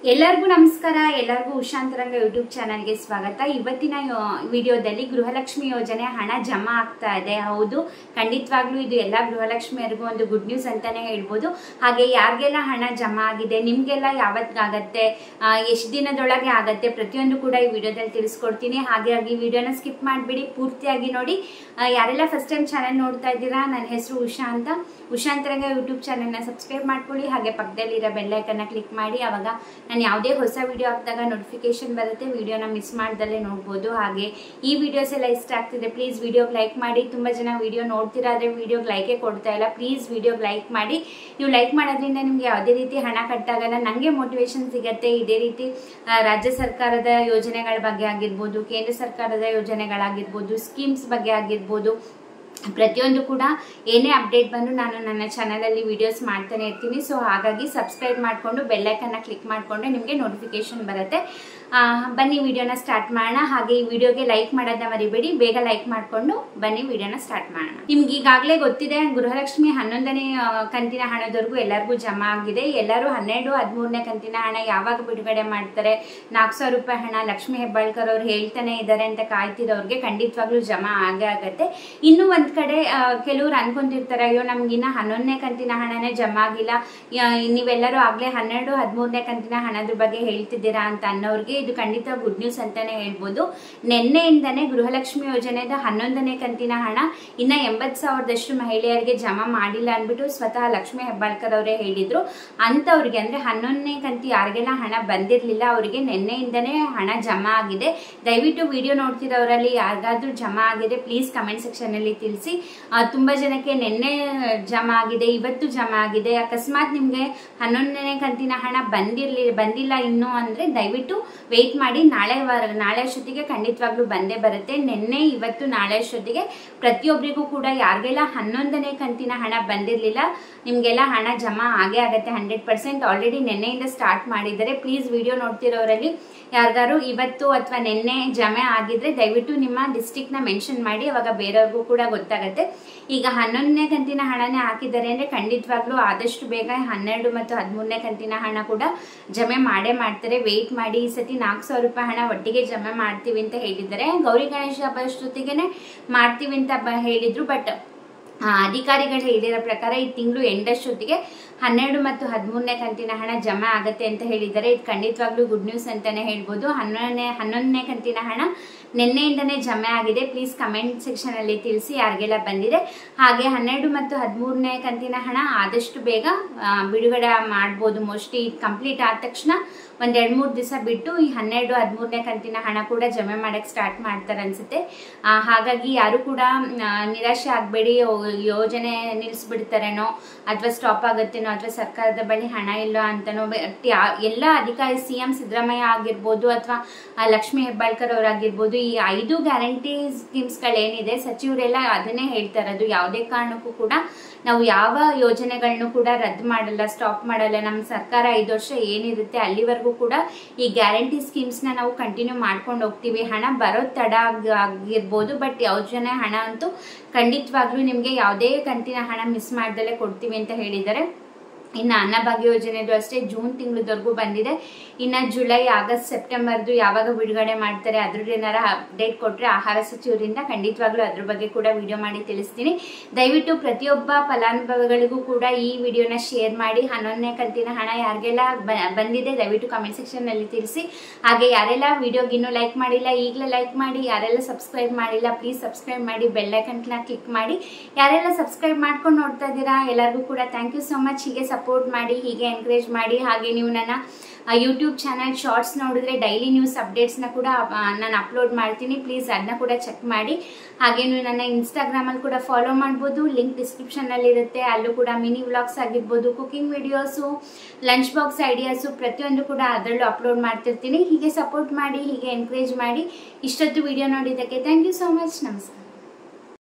ಎಲ್ಲರಿಗೂ ನಮಸ್ಕಾರ ಎಲ್ಲರಿಗೂ ಉಷಾಂತರಂಗ ಯೂಟ್ಯೂಬ್ ಚಾನಲ್ಗೆ ಸ್ವಾಗತ ಇವತ್ತಿನ ಯೋ- ವಿಡಿಯೋದಲ್ಲಿ ಗೃಹಲಕ್ಷ್ಮಿ ಯೋಜನೆ ಹಣ ಜಮಾ ಆಗ್ತಾ ಇದೆ ಹೌದು ಖಂಡಿತವಾಗ್ಲೂ ಇದು ಎಲ್ಲ ಗೃಹಲಕ್ಷ್ಮಿಯರಿಗೂ ಒಂದು ಗುಡ್ ನ್ಯೂಸ್ ಅಂತಾನೆ ಹೇಳ್ಬೋದು ಹಾಗೆ ಯಾರಿಗೆಲ್ಲ ಹಣ ಜಮಾ ಆಗಿದೆ ನಿಮ್ಗೆಲ್ಲ ಯಾವತ್ತಾಗತ್ತೆ ಎಷ್ಟು ದಿನದೊಳಗೆ ಆಗತ್ತೆ ಪ್ರತಿಯೊಂದು ಕೂಡ ಈ ವಿಡಿಯೋದಲ್ಲಿ ತಿಳಿಸ್ಕೊಡ್ತೀನಿ ಹಾಗಾಗಿ ವಿಡಿಯೋನ ಸ್ಕಿಪ್ ಮಾಡಿಬಿಡಿ ಪೂರ್ತಿಯಾಗಿ ನೋಡಿ ಆ, ಯಾರೆಲ್ಲ ಫಸ್ಟ್ ಟೈಮ್ ಚಾನಲ್ ನೋಡ್ತಾ ಇದ್ದೀರಾ ನನ್ನ ಹೆಸರು ಉಷಾ ಅಂತ ಉಷಾಂತರಂಗ ಯೂಟ್ಯೂಬ್ ಚಾನಲ್ನ ಸಬ್ಸ್ಕ್ರೈಬ್ ಮಾಡ್ಕೊಳ್ಳಿ ಹಾಗೆ ಪಕ್ಕದಲ್ಲಿರೋ ಬೆಲ್ಲೈಕನ್ನ ಕ್ಲಿಕ್ ಮಾಡಿ ಅವಾಗ ನಾನು ಯಾವುದೇ ಹೊಸ ವಿಡಿಯೋ ಹಾಕಿದಾಗ ನೋಟಿಫಿಕೇಶನ್ ಬರುತ್ತೆ ವಿಡಿಯೋನ ಮಿಸ್ ಮಾಡ್ದಲ್ಲೇ ನೋಡ್ಬೋದು ಹಾಗೆ ಈ ವಿಡಿಯೋಸ್ ಎಲ್ಲ ಇಷ್ಟ ಆಗ್ತಿದೆ ಪ್ಲೀಸ್ ವಿಡಿಯೋಗೆ ಲೈಕ್ ಮಾಡಿ ತುಂಬ ಜನ ವಿಡಿಯೋ ನೋಡ್ತೀರಾ ಆದರೆ ವಿಡಿಯೋಗೆ ಲೈಕೇ ಕೊಡ್ತಾ ಇಲ್ಲ ಪ್ಲೀಸ್ ವಿಡಿಯೋಗೆ ಲೈಕ್ ಮಾಡಿ ನೀವು ಲೈಕ್ ಮಾಡೋದ್ರಿಂದ ನಿಮಗೆ ಯಾವುದೇ ರೀತಿ ಹಣ ಕಟ್ಟಾಗಲ್ಲ ನನಗೆ ಮೋಟಿವೇಶನ್ ಸಿಗತ್ತೆ ಇದೇ ರೀತಿ ಆ, ರಾಜ್ಯ ಸರ್ಕಾರದ ಯೋಜನೆಗಳ ಬಗ್ಗೆ ಆಗಿರ್ಬೋದು ಕೇಂದ್ರ ಸರ್ಕಾರದ ಯೋಜನೆಗಳಾಗಿರ್ಬೋದು ಸ್ಕೀಮ್ಸ್ ಬಗ್ಗೆ ಆಗಿರ್ಬೋದು ಪ್ರತಿಯೊಂದು ಕೂಡ ಏನೇ ಅಪ್ಡೇಟ್ ಬಂದು ನಾನು ನನ್ನ ಚಾನಲಲ್ಲಿ ವಿಡಿಯೋಸ್ ಮಾಡ್ತಾನೆ ಇರ್ತೀನಿ ಸೊ ಹಾಗಾಗಿ ಸಬ್ಸ್ಕ್ರೈಬ್ ಮಾಡಿಕೊಂಡು ಬೆಲ್ಲೈಕನ್ನ ಕ್ಲಿಕ್ ಮಾಡಿಕೊಂಡ್ರೆ ನಿಮಗೆ ನೋಟಿಫಿಕೇಶನ್ ಬರುತ್ತೆ ಆ, ಬನ್ನಿ ವಿಡಿಯೋನ ಸ್ಟಾರ್ಟ್ ಮಾಡೋಣ ಹಾಗೆ ಈ ವಿಡಿಯೋಗೆ ಲೈಕ್ ಮಾಡೋದನ್ನ ಮರಿಬೇಡಿ ಬೇಗ ಲೈಕ್ ಮಾಡಿಕೊಂಡು ಬನ್ನಿ ವಿಡಿಯೋನ ಸ್ಟಾರ್ಟ್ ಮಾಡೋಣ ನಿಮ್ಗೆ ಈಗಾಗಲೇ ಗೊತ್ತಿದೆ ಗೃಹಲಕ್ಷ್ಮಿ ಹನ್ನೊಂದನೇ ಆ, ಕಂತಿನ ಹಣದವರೆಗೂ ಎಲ್ಲರಿಗೂ ಜಮಾ ಆಗಿದೆ ಎಲ್ಲರೂ ಹನ್ನೆರಡು ಹದಿಮೂರನೇ ಕಂತಿನ ಹಣ ಯಾವಾಗ ಬಿಡುಗಡೆ ಮಾಡ್ತಾರೆ ನಾಲ್ಕು ಸಾವಿರ ರೂಪಾಯಿ ಹಣ ಲಕ್ಷ್ಮಿ ಹೆಬ್ಬಾಳ್ಕರ್ ಅವ್ರು ಹೇಳ್ತಾನೆ ಇದ್ದಾರೆ ಅಂತ ಕಾಯ್ತಿರೋರ್ಗೆ ಖಂಡಿತವಾಗ್ಲೂ ಜಮಾ ಆಗೇ ಆಗತ್ತೆ ಇನ್ನು ಒಂದ್ ಕಡೆ ಆ, ಕೆಲವ್ರು ಅನ್ಕೊಂತಿರ್ತಾರೆ ಅಯ್ಯೋ ನಮ್ಗಿನ್ನ ಹನ್ನೊಂದನೇ ಕಂತಿನ ಹಣನೇ ಜಮಾ ಆಗಿಲ್ಲ ಯಾ- ನೀವೆಲ್ಲರೂ ಆಗ್ಲೇ ಹನ್ನೆರಡು ಹದಿಮೂರನೇ ಕಂತಿನ ಹಣದ ಬಗ್ಗೆ ಹೇಳ್ತಿದ್ದೀರಾ ಅಂತ ಅನ್ನೋರ್ಗೆ ಇದು ಖಂಡಿತ ಗುಡ್ ನ್ಯೂಸ್ ಅಂತಾನೆ ಹೇಳ್ಬೋದು ನಿನ್ನೆಯಿಂದನೇ ಗೃಹಲಕ್ಷ್ಮಿ ಯೋಜನೆದ ಹನ್ನೊಂದನೇ ಕಂತಿನ ಹಣ ಇನ್ನ ಎಂಬತ್ ಸಾವಿರದಷ್ಟು ಮಹಿಳೆಯರಿಗೆ ಜಮಾ ಮಾಡಿಲ್ಲ ಅಂದ್ಬಿಟ್ಟು ಸ್ವತಃ ಲಕ್ಷ್ಮಿ ಹೆಬ್ಬಾಳ್ಕರ್ ಅವರೇ ಹೇಳಿದ್ರು ಅಂತವ್ರಿಗೆ ಅಂದ್ರೆ ಹನ್ನೊಂದನೇ ಕಂತಿ ಯಾರಿಗೆಲ್ಲ ಹಣ ಬಂದಿರ್ಲಿಲ್ಲ ಅವರಿಗೆ ನಿನ್ನೆಯಿಂದನೇ ಹಣ ಜಮಾ ಆಗಿದೆ ದಯವಿಟ್ಟು ವಿಡಿಯೋ ನೋಡ್ತಿರೋರಲ್ಲಿ ಯಾರಿಗಾದ್ರೂ ಜಮಾ ಆಗಿದೆ ಪ್ಲೀಸ್ ಕಮೆಂಟ್ ಸೆಕ್ಷನ್ ಅಲ್ಲಿ ತಿಳಿಸಿ ಆ, ತುಂಬಾ ಜನಕ್ಕೆ ನಿನ್ನೆ ಜಮಾ ಆಗಿದೆ ಇವತ್ತು ಜಮಾ ಆಗಿದೆ ಅಕಸ್ಮಾತ್ ನಿಮ್ಗೆ ಹನ್ನೊಂದನೇ ಕಂತಿನ ಹಣ ಬಂದಿರ್ಲಿ ಬಂದಿಲ್ಲ ಇನ್ನು ಅಂದ್ರೆ ದಯವಿಟ್ಟು ವೇಟ್ ಮಾಡಿ ನಾಳೆ ವಾರ ನಾಳೆ ಅಷ್ಟೊತ್ತಿಗೆ ಖಂಡಿತವಾಗ್ಲೂ ಬಂದೇ ಬರುತ್ತೆ ನಿನ್ನೆ ಇವತ್ತು ನಾಳೆ ಅಷ್ಟೊತ್ತಿಗೆ ಪ್ರತಿಯೊಬ್ಬರಿಗೂ ಕೂಡ ಯಾರಿಗೆಲ್ಲ ಹನ್ನೊಂದನೇ ಕಂತಿನ ಹಣ ಬಂದಿರಲಿಲ್ಲ ನಿಮಗೆಲ್ಲ ಹಣ ಜಮಾ ಆಗೇ ಆಗತ್ತೆ ಹಂಡ್ರೆಡ್ ಪರ್ಸೆಂಟ್ ಆಲ್ರೆಡಿ ನಿನ್ನೆಯಿಂದ ಸ್ಟಾರ್ಟ್ ಮಾಡಿದ್ದಾರೆ ಪ್ಲೀಸ್ ವಿಡಿಯೋ ನೋಡ್ತಿರೋರಲ್ಲಿ ಯಾರಿಗಾರು ಇವತ್ತು ಅಥವಾ ನಿನ್ನೆ ಜಮೆ ಆಗಿದ್ರೆ ದಯವಿಟ್ಟು ನಿಮ್ಮ ಡಿಸ್ಟಿಕ್ನ ಮೆನ್ಷನ್ ಮಾಡಿ ಅವಾಗ ಬೇರೆಯವ್ರಿಗೂ ಕೂಡ ಗೊತ್ತಾಗುತ್ತೆ ಈಗ ಹನ್ನೊಂದನೇ ಕಂತಿನ ಹಣನೇ ಹಾಕಿದ್ದಾರೆ ಅಂದ್ರೆ ಖಂಡಿತವಾಗ್ಲೂ ಆದಷ್ಟು ಬೇಗ ಹನ್ನೆರಡು ಮತ್ತು ಹದಿಮೂರನೇ ಕಂತಿನ ಹಣ ಕೂಡ ಜಮೆ ಮಾಡೇ ಮಾಡ್ತಾರೆ ವೆಯ್ಟ್ ಮಾಡಿ ಈ ಸತಿ ನಾಲ್ಕು ಸಾವಿರ ರೂಪಾಯಿ ಹಣ ಒಟ್ಟಿಗೆ ಜಮೆ ಮಾಡ್ತೀವಿ ಅಂತ ಹೇಳಿದ್ದಾರೆ ಗೌರಿ ಗಣೇಶ ಹಬ್ಬ ಅಷ್ಟೊತ್ತಿಗೆನೆ ಮಾಡ್ತೀವಿ ಅಂತ ಬ- ಹೇಳಿದ್ರು ಬಟ್ ಅಧಿಕಾರಿಗಳು ಹೇಳಿರೋ ಪ್ರಕಾರ ಈ ತಿಂಗಳು ಎಂಡಷ್ಟೊತ್ತಿಗೆ ಹನ್ನೆರಡು ಮತ್ತು ಹದಿಮೂರನೇ ಕಂತಿನ ಹಣ ಜಮಾ ಆಗತ್ತೆ ಅಂತ ಹೇಳಿದ್ದಾರೆ ಇದು ಖಂಡಿತವಾಗ್ಲೂ ಗುಡ್ ನ್ಯೂಸ್ ಅಂತಾನೆ ಹೇಳ್ಬೋದು ಹನ್ನೊಂದನೇ ಹನ್ನೊಂದನೇ ಕಂತಿನ ಹಣ ನಿನ್ನೆಯಿಂದನೇ ಜಮೆ ಆಗಿದೆ ಪ್ಲೀಸ್ ಕಮೆಂಟ್ ಸೆಕ್ಷನ್ ಅಲ್ಲಿ ತಿಳಿಸಿ ಯಾರಿಗೆಲ್ಲ ಬಂದಿದೆ ಹಾಗೆ ಹನ್ನೆರಡು ಮತ್ತು ಹದಿಮೂರನೇ ಕಂತಿನ ಹಣ ಆದಷ್ಟು ಬೇಗ ಆ, ಬಿಡುಗಡೆ ಮಾಡ್ಬೋದು ಮೋಸ್ಟ್ಲಿ ಕಂಪ್ಲೀಟ್ ಆದ ತಕ್ಷಣ ಒಂದ್ ಎರಡ್ ಮೂರ್ ದಿವಸ ಬಿಟ್ಟು ಈ ಹನ್ನೆರಡು ಹದಿಮೂರನೇ ಕಂತಿನ ಹಣ ಕೂಡ ಜಮೆ ಮಾಡಕ್ ಸ್ಟಾರ್ಟ್ ಮಾಡ್ತಾರೆ ಅನ್ಸುತ್ತೆ ಆ, ಹಾಗಾಗಿ ಯಾರು ಕೂಡ ಆ, ನಿರಾಶೆ ಆಗ್ಬೇಡಿ ಓ- ಯೋಜನೆ ನಿಲ್ಲಿಸ್ಬಿಡ್ತಾರೇನೋ ಅಥವಾ ಸ್ಟಾಪ್ ಆಗುತ್ತೇನೋ ಅಥವಾ ಸರ್ಕಾರದ ಬಳಿ ಹಣ ಇಲ್ಲ ಅಂತನೋ ಬಟ್ ಯಾ- ಎಲ್ಲ ಅಧಿಕಾರಿ ಸಿ ಎಂ ಸಿದ್ದರಾಮಯ್ಯ ಆಗಿರ್ಬೋದು ಅಥವಾ ಲಕ್ಷ್ಮಿ ಹೆಬ್ಬಾಳ್ಕರ್ ಅವರಾಗಿರ್ಬೋದು ಈ ಐದು ಗ್ಯಾರಂಟಿ ಸ್ಕೀಮ್ಸ್ಗಳೇನಿದೆ ಸಚಿವರೆಲ್ಲ ಅದನ್ನೇ ಹೇಳ್ತಾ ಇರೋದು ಯಾವುದೇ ಕಾರಣಕ್ಕೂ ಕೂಡ ನಾವು ಯಾವ ಯೋಜನೆಗಳನ್ನು ಕೂಡ ರದ್ದು ಮಾಡಲ್ಲ ಸ್ಟಾಪ್ ಮಾಡಲ್ಲ ನಮ್ಮ ಸರ್ಕಾರ ಐದು ವರ್ಷ ಏನಿರುತ್ತೆ ಅಲ್ಲಿವರೆಗೂ ಕೂಡ ಈ ಗ್ಯಾರಂಟಿ ಸ್ಕೀಮ್ಸ್ನ ನಾವು ಕಂಟಿನ್ಯೂ ಮಾಡ್ಕೊಂಡು ಹೋಗ್ತೀವಿ ಹಣ ಬರೋದು ತಡ ಆಗ್- ಆಗಿರ್ಬೋದು ಬಟ್ ಯೋಜನೆ ಹಣ ಅಂತೂ ಖಂಡಿತವಾಗ್ಲೂ ನಿಮಗೆ ಯಾವುದೇ ಕಂತಿನ ಹಣ ಮಿಸ್ ಮಾಡ್ದಲೇ ಕೊಡ್ತೀವಿ ಅಂತ ಹೇಳಿದ್ದಾರೆ ಇನ್ನು ಅನ್ನಭಾಗ್ಯ ಯೋಜನೆದು ಅಷ್ಟೇ ಜೂನ್ ತಿಂಗಳದವರೆಗೂ ಬಂದಿದೆ ಇನ್ನು ಜುಲೈ ಆಗಸ್ಟ್ ಸೆಪ್ಟೆಂಬರ್ದು ಯಾವಾಗ ಬಿಡುಗಡೆ ಮಾಡ್ತಾರೆ ಅದ್ರದ್ದು ಏನಾರ ಅಪ್ಡೇಟ್ ಕೊಟ್ಟರೆ ಆಹಾರ ಸಚಿವರಿಂದ ಖಂಡಿತವಾಗ್ಲೂ ಅದ್ರ ಬಗ್ಗೆ ಕೂಡ ವಿಡಿಯೋ ಮಾಡಿ ತಿಳಿಸ್ತೀನಿ ದಯವಿಟ್ಟು ಪ್ರತಿಯೊಬ್ಬ ಫಲಾನುಭವಿಗಳಿಗೂ ಕೂಡ ಈ ವಿಡಿಯೋನ ಶೇರ್ ಮಾಡಿ ಹನ್ನೊಂದನೇ ಕಂತಿನ ಹಣ ಯಾರಿಗೆಲ್ಲ ಬ- ಬಂದಿದೆ ದಯವಿಟ್ಟು ಕಮೆಂಟ್ ಸೆಕ್ಷನ್ನಲ್ಲಿ ತಿಳಿಸಿ ಹಾಗೆ ಯಾರೆಲ್ಲ ವಿಡಿಯೋಗೆ ಇನ್ನೂ ಲೈಕ್ ಮಾಡಿಲ್ಲ ಈಗಲೇ ಲೈಕ್ ಮಾಡಿ ಯಾರೆಲ್ಲ ಸಬ್ಸ್ಕ್ರೈಬ್ ಮಾಡಿಲ್ಲ ಪ್ಲೀಸ್ ಸಬ್ಸ್ಕ್ರೈಬ್ ಮಾಡಿ ಬೆಲ್ಲೈಕನ್ಸ್ನ ಕ್ಲಿಕ್ ಮಾಡಿ ಯಾರೆಲ್ಲ ಸಬ್ಸ್ಕ್ರೈಬ್ ಮಾಡ್ಕೊಂಡು ನೋಡ್ತಾ ಇದ್ದೀರಾ ಎಲ್ಲರಿಗೂ ಕೂಡ ಥ್ಯಾಂಕ್ ಯು ಸೊ ಮಚ್ ಹೀಗೆ ಸಪೋರ್ಟ್ ಮಾಡಿ ಹೀಗೆ ಎನ್ಕರೇಜ್ ಮಾಡಿ ಹಾಗೆ ನೀವು ನನ್ನ ಯೂಟ್ಯೂಬ್ ಚಾನಲ್ ಶಾರ್ಟ್ಸ್ ನೋಡಿದ್ರೆ ಡೈಲಿ ನ್ಯೂಸ್ ಅಪ್ಡೇಟ್ಸ್ನ ಕೂಡ ಆ, ನಾನು ಅಪ್ಲೋಡ್ ಮಾಡ್ತೀನಿ ಪ್ಲೀಸ್ ಅದನ್ನ ಕೂಡ ಚೆಕ್ ಮಾಡಿ ಹಾಗೆ ನೀವು ನನ್ನ ಇನ್ಸ್ಟಾಗ್ರಾಮಲ್ಲಿ ಕೂಡ ಫಾಲೋ ಮಾಡ್ಬೋದು ಲಿಂಕ್ ಡಿಸ್ಕ್ರಿಪ್ಷನಲ್ಲಿ ಇರುತ್ತೆ ಅಲ್ಲೂ ಕೂಡ ಮಿನಿ ವ್ಲಾಗ್ಸ್ ಆಗಿರ್ಬೋದು cooking videos lunch box ideas ಪ್ರತಿಯೊಂದು ಕೂಡ ಅದರಲ್ಲೂ ಅಪ್ಲೋಡ್ ಮಾಡ್ತಿರ್ತೀನಿ ಹೀಗೆ ಸಪೋರ್ಟ್ ಮಾಡಿ ಹೀಗೆ ಎನ್ಕರೇಜ್ ಮಾಡಿ ಇಷ್ಟೊತ್ತು ವಿಡಿಯೋ ನೋಡಿದ್ದಕ್ಕೆ ಥ್ಯಾಂಕ್ ಯು ಸೋ ಮಚ್ ನಮಸ್ಕಾರ